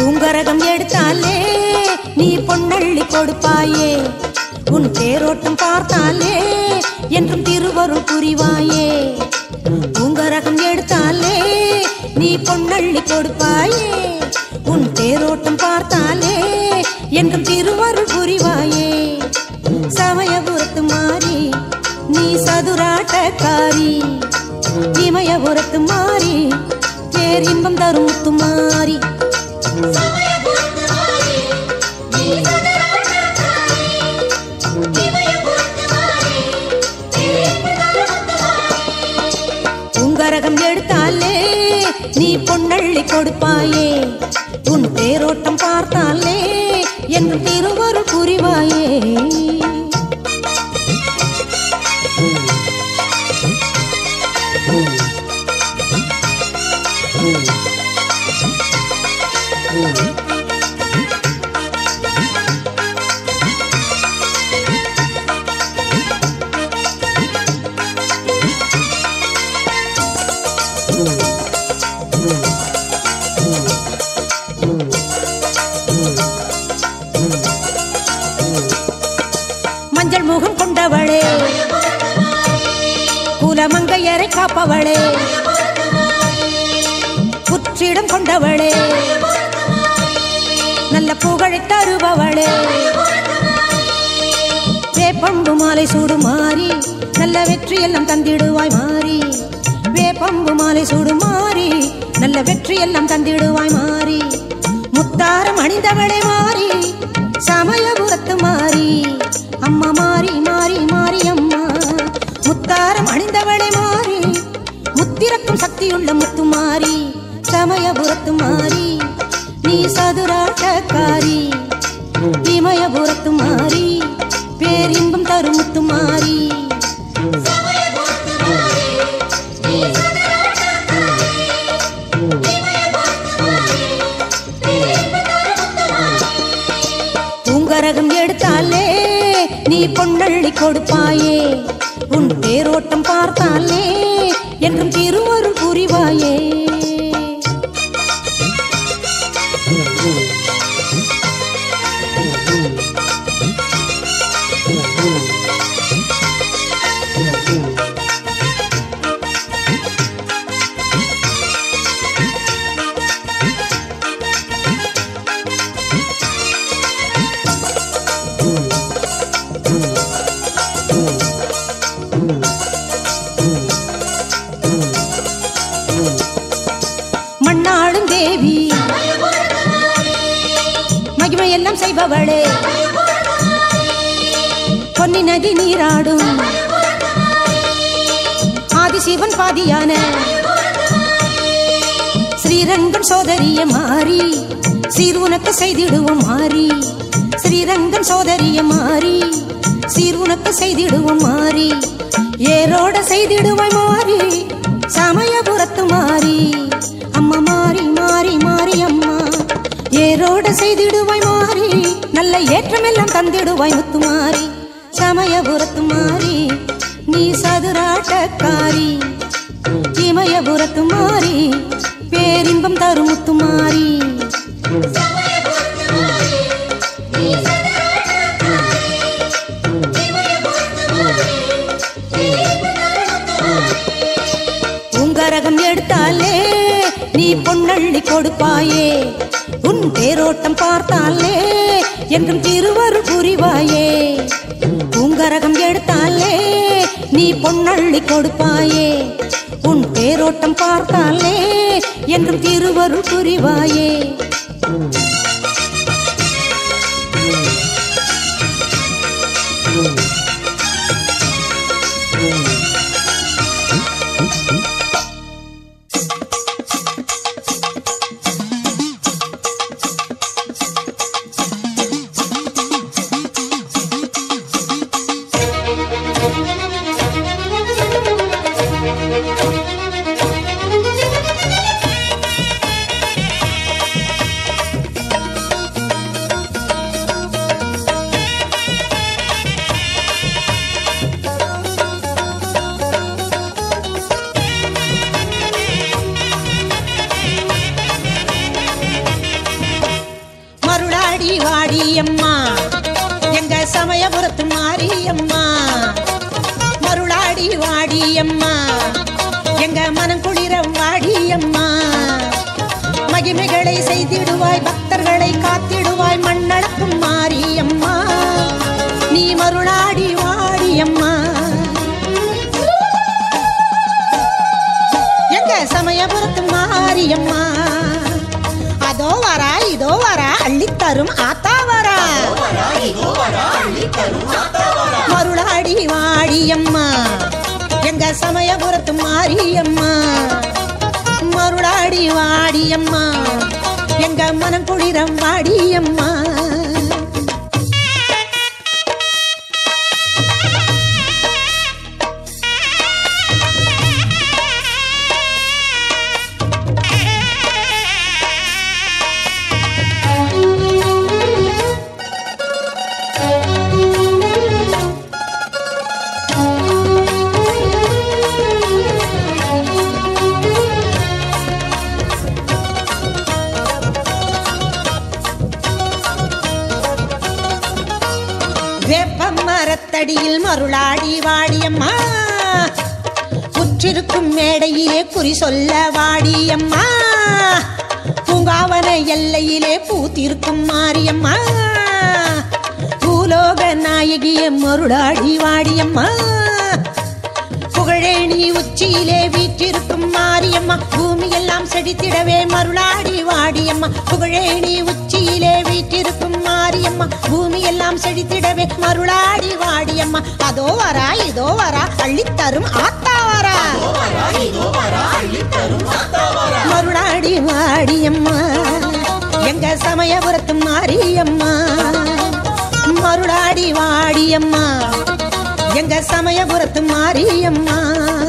பூங்கரகம் எடுத்தாலே நீ பொன்னள்ளி கொடுப்பாயே உன் தேரோட்டம் பார்த்தாலே என்றும் திருவருள் புரிவாயே பூங்கரகம் எடுத்தாலே நீ பொன்னள்ளி கொடுப்பாயே உன் தேரோட்டம் பார்த்தாலே என்றும் திருவருள் புரிவாயே சமயபுரத்து மாறி நீ சதுராட்டக்காரி இமயபுரத்து மாறி பேரின்பம் தரும் முத்து மாறி உங்கரகம் எடுத்தாலே நீ பொன்னள்ளி கொடுப்பாயே உன் தேரோட்டம் பார்த்தாலே என்று திருவருள் புரிவாயே மஞ்சள் முகம் கொண்டவளே குலமங்கையரை காப்பவளே புற்றிடம் கொண்டவளே நல்ல புகழை தருபவளே வேப்பம்பு மாலை சூடு மாறி நல்ல வெற்றி எல்லாம் தந்திடுவாய் மாறி வேப்பம்பு மாலை சூடு மாறி நல்ல வெற்றி எல்லாம் தந்திடுவாய் மாறி முத்தாரம் அணிந்தவளே மாறி சமயபுரத்து மாறி அம்மா மாறி மாறி மாறி அம்மா முத்தாரம் அணிந்தவளே மாறி முத்திரக்கும் சக்தியுள்ள முத்து மாறி சமயபுரத்து மாறி நீ சதுராட்டக்காரி இமயபுரத்து மாறி பேரின்பம் தரும் முத்து மாறி பூங்கரகம் எடுத்தாலே நீ பொன்னள்ளி கொடுப்பாயே உன் தேரோட்டம் பார்த்தாலே என்றும் திருவருள் புரிவாயே மண்ணாளும் தேவி மகிமையெல்லாம் செய்பவளே பொன்னி நதி நீராடும் ஆதிசிவன் பாதியான ஸ்ரீரங்கன் சோதரிய மாறி சீர் உனக்கு செய்திடுவோம் மாறி ஸ்ரீரங்கன் சோதரிய மாறி சீர் உனக்கு செய்திடுவோம் மாறி ஏரோட செய்திடுவாய் மாறி சமயபுரத்து மாறி அம்மா மாறி மாறி மாறி அம்மா ஏரோட செய்திடுவாய் மாறி நல்ல ஏற்றமெல்லாம் தந்திடுவாய் முத்து மாறி சமயபுரத்து மாறி நீ சதுராட்டக்காரி இமயபுரத்து மாறி பேரின்பம் தரும் முத்து மாறி உங்கரகம் எடுத்தாலே நீ பொன்னள்ளி கொடுப்பாயே உன் தேரோட்டம் பார்த்தாலே என்றும் திருவருள் புரிவாயே உங்கரகம் எடுத்தாலே நீ பொன்னள்ளி கொடுப்பாயே உன் தேரோட்டம் பார்த்தாலே என்றும் திருவருள் புரிவாயே Thank you. மருளாடி வாடியம்மா எங்க சமயபுரத்து மாரியம்மா மருளாடி வாடியம்மா எங்க மனம் குளிர வாடியம்மா மகிமைகளை செய்திடுவாய் பக்தர்களை காத்திடுவாய் மண்ணளக்கும் மாரியம்மா நீ மருளாடி வாடியம்மா எங்க சமயபுரத்து மாரியம்மா அதோ வரா இதோ வரா அள்ளித்தரும் ஆத்தா வரா மருளாடி வாடியம்மா எங்க சமயபுரத்து மாரியம்மா மருளாடி வாடியம்மா எங்க மனம் குளிரம் வாடியம்மா வேப்ப மரத்தடியில் மருளாடி வாடியம்மா உற்றிருக்கும் மேடையிலே குறி சொல்ல வாடியம்மா பூங்காவன எல்லையிலே பூத்திருக்கும் மாரியம்மா பூலோக நாயகிய மருளாடி வாடியம்மா புகழேணி உச்சியிலே வீற்றிருக்கும் மாரியம்மா பூமி எல்லாம் செடித்திடவே மருளாடி வாடியம்மா புகழேணி உச்சியிலே வீற்றிருக்கும் மாரியம்மா பூமி எல்லாம் செடித்திடவே மருளாடி வாடியம்மா அதோ வரா இதோ வரா அள்ளித்தரும் ஆத்தா வரா மருளாடி வாடியம்மா எங்க சமயபுரத்து மாரியம்மா மருளாடி வாடியம்மா எங்க சமயபுரத்து மாரியம்மா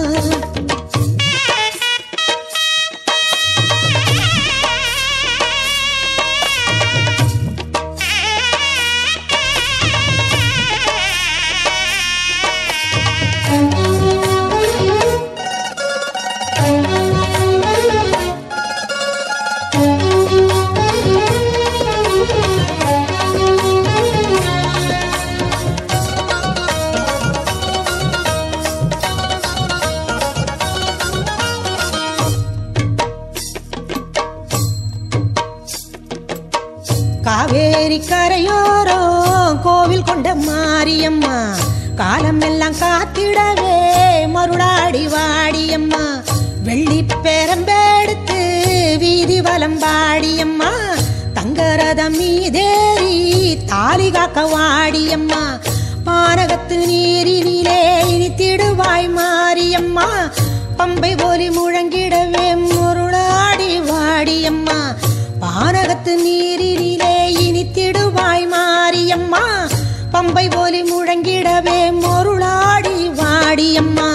காவேரி கரையோரம் கோவில் கொண்ட மாரியம்மா காலம் எல்லாம் காத்திடவே மருளாடி வாடியம்மா வெள்ளி பேரம்பெடுத்து வீதி வலம் வாடியம்மா தங்கரதம் மீதேறி தாலி காக்க வாடியம்மா பானகத்து நீரினிலே இனித்திடுவாய் மாரியம்மா பம்பை போலி முழங்கிடவே முருளாடி வாடியம்மா பானகத்து நீரினிலே இனித்திடுவாய் மாரியம்மா பம்பை போலி முழங்கிடவே மருளாடி வாடியம்மா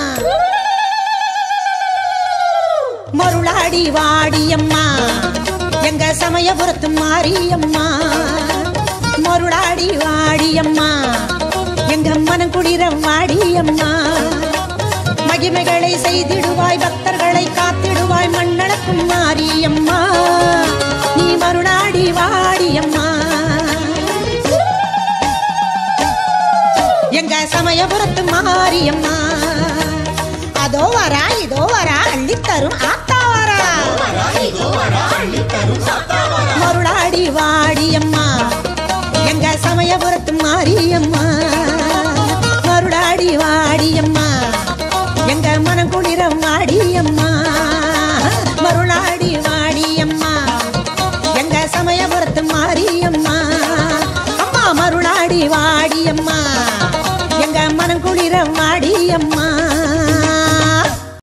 மருளாடி வாடியம்மா எங்க சமயபுரத்து மாரியம்மா மருளாடி வாடியம்மா எங்க மனம் குளிர வாடியம்மா மகிமைகளை செய்திடுவாய் பக்தர்களை காத்திடுவாய் மண்ணளக்கும் மாரியம்மா நீ மருளாடி வாடியம்மா எங்க சமயபுரத்து மாரியம்மா அதோ வரா இதோ வரா அள்ளித்தரும் ஆத்தா